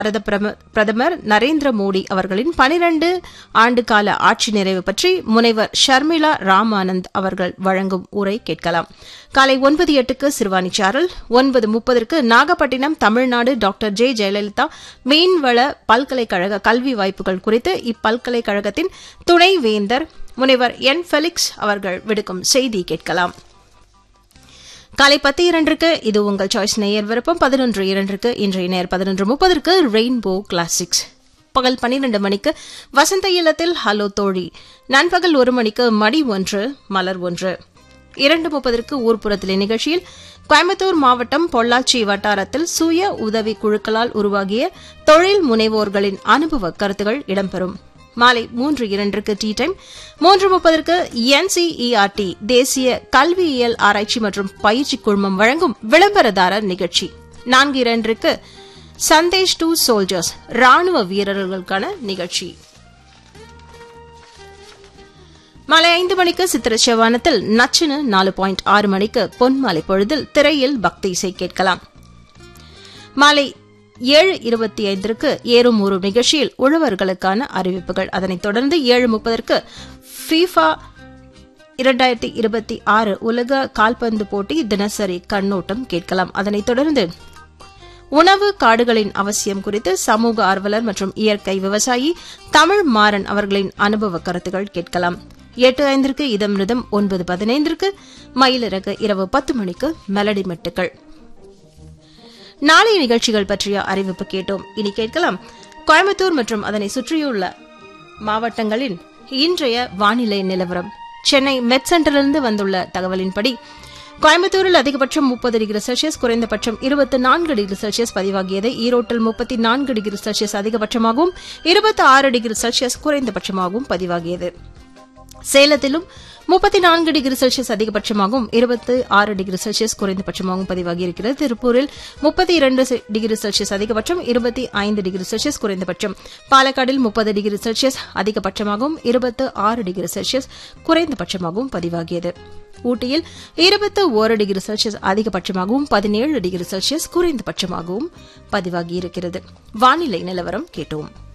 பாரத பிரம- பிரதமர் நரேந்திர மோடி அவர்களின் பனிரண்டு ஆண்டு கால ஆட்சி நிறைவு பற்றி முனைவர் ஷர்மிளா ராமானந்த் அவர்கள் வழங்கும் உரை கேட்கலாம் காலை ஒன்பது எட்டுக்கு சிறுவாணி சாரல் ஒன்பது முப்பதற்கு நாகப்பட்டினம் தமிழ்நாடு டாக்டர் ஜே ஜெயலலிதா மீன்வள பல்கலைக்கழக கல்வி வாய்ப்புகள் குறித்து இப்பல்கலைக்கழகத்தின் துணை வேந்தர் முனைவர் என் ஃபெலிக்ஸ் அவர்கள் விடுக்கும் செய்தி கேட்கலாம் காலை பத்து இரண்டுக்கு இது உங்கள் சாய்ஸ் நேயர் விருப்பம் பதினொன்று இரண்டுக்கு இன்றைய நேர் பதினொன்று முப்பதற்கு ரெயின்போ கிளாசிக்ஸ் பகல் பன்னிரண்டு மணிக்கு வசந்த இல்லத்தில் ஹலோ தோழி நண்பகல் ஒரு மணிக்கு மடி ஒன்று மலர் ஒன்று இரண்டு முப்பதற்கு ஊர்ப்புறத்திலே நிகழ்ச்சியில் கோயம்புத்தூர் மாவட்டம் பொள்ளாச்சி வட்டாரத்தில் சுய உதவி குழுக்களால் உருவாகிய தொழில் முனைவோர்களின் அனுபவ கருத்துகள் இடம்பெறும் மாலை மூன்று இரண்டிற்கு டீ டைம் மூன்று முப்பதற்கு என்சிஇஆர்டி தேசிய கல்வியியல் ஆராய்ச்சி மற்றும் பயிற்சி குழுமம் வழங்கும் விளம்பரதாரர் நிகழ்ச்சி நான்கு இரண்டிற்கு சந்தேஷ் டு சோல்ஜர்ஸ் ராணுவ வீரர்களுக்கான நிகழ்ச்சி மாலை ஐந்து மணிக்கு சித்திர செவ்வானத்தில் நச்சுன்னு நாலு பாயிண்ட் ஆறு மணிக்கு பொன்மாலை பொழுதில் திரையில் பக்தி இசை கேட்கலாம் மாலை ஏழு இருபத்தி ஐந்திற்கு ஏறும் ஒரு நிகழ்ச்சியில் உழவர்களுக்கான அறிவிப்புகள் அதனைத் தொடர்ந்து ஏழு முப்பதற்கு ஃபீஃபா இரண்டாயிரத்தி இருபத்தி ஆறு உலக கால்பந்து போட்டி தினசரி கண்ணோட்டம் கேட்கலாம் அதனைத் தொடர்ந்து உணவு காடுகளின் அவசியம் குறித்து சமூக ஆர்வலர் மற்றும் இயற்கை விவசாயி தமிழ் மாறன் அவர்களின் அனுபவ கருத்துகள் கேட்கலாம் எட்டு ஐந்திற்கு இதம் ரிதம் ஒன்பது பதினைந்திற்கு மயிலிறகு இரவு பத்து மணிக்கு மெலடி மெட்டுக்கள் நாளைய நிகழ்ச்சிகள் பற்றிய அறிவிப்பு கேட்டோம் இனி கேட்கலாம் கோயம்புத்தூர் மற்றும் அதனை சுற்றியுள்ள மாவட்டங்களின் இன்றைய வானிலை நிலவரம் சென்னை மெட் சென்டரிலிருந்து வந்துள்ள தகவலின்படி கோயம்புத்தூரில் அதிகபட்சம் முப்பது டிகிரி செல்சியஸ் குறைந்தபட்சம் இருபத்தி நான்கு டிகிரி செல்சியஸ் பதிவாகியது ஈரோட்டில் முப்பத்தி நான்கு டிகிரி செல்சியஸ் அதிகபட்சமாகவும் இருபத்தி ஆறு டிகிரி செல்சியஸ் குறைந்தபட்சமாகவும் பதிவாகியது சேலத்திலும் முப்பத்தி நான்கு டிகிரி செல்சியஸ் அதிகபட்சமாகவும் இருபத்தி ஆறு டிகிரி செல்சியஸ் குறைந்தபட்சமாகவும் பதிவாகியிருக்கிறது திருப்பூரில் முப்பத்தி இரண்டு டிகிரி செல்சியஸ் அதிகபட்சம் இருபத்தி ஐந்து டிகிரி செல்சியஸ் குறைந்தபட்சம் பாலக்காடில் முப்பது டிகிரி செல்சியஸ் அதிகபட்சமாகவும் இருபத்தி ஆறு டிகிரி செல்சியஸ் குறைந்தபட்சமாகவும் பதிவாகியது ஊட்டியில் இருபத்தி ஒரு டிகிரி செல்சியஸ் அதிகபட்சமாகவும் பதினேழு டிகிரி செல்சியஸ் குறைந்தபட்சமாகவும் பதிவாகியிருக்கிறது வானிலை நிலவரம் கேட்டோம்